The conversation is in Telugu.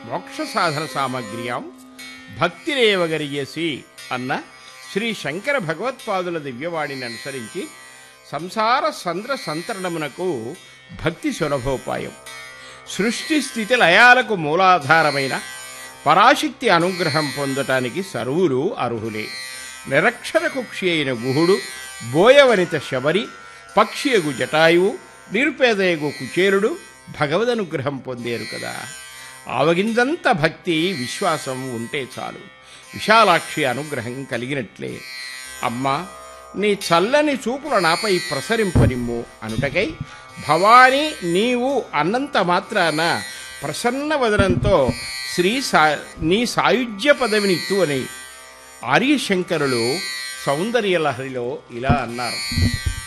మోక్ష సాధన సామగ్ర్యాం భక్తిరేవ గరియసి అన్న శ్రీ శంకర భగవత్పాదుల దివ్యవాణిని అనుసరించి సంసార సంద్ర సంతరణమునకు భక్తి సులభోపాయం సృష్టి స్థితి లయాలకు మూలాధారమైన పరాశక్తి అనుగ్రహం పొందటానికి సర్వులు అర్హులే నిరక్షర కుక్షి అయిన గుహుడు బోయవనిత శబరి పక్షియగు జటాయువు నిరుపేదయగు కుచేరుడు భగవదనుగ్రహం పొందేరు కదా ఆవగింజంత భక్తి విశ్వాసం ఉంటే చాలు విశాలాక్షి అనుగ్రహం కలిగినట్లే అమ్మా నీ చల్లని చూపుల నాపై ప్రసరింపనిమ్ము అనుటకై భవానీ నీవు అన్నంత మాత్రాన ప్రసన్న వదనంతో శ్రీ సా నీ సాయుధ్య పదవిని ఇత్తు అని ఆర్యశంకరులు సౌందర్యలహరిలో ఇలా అన్నారు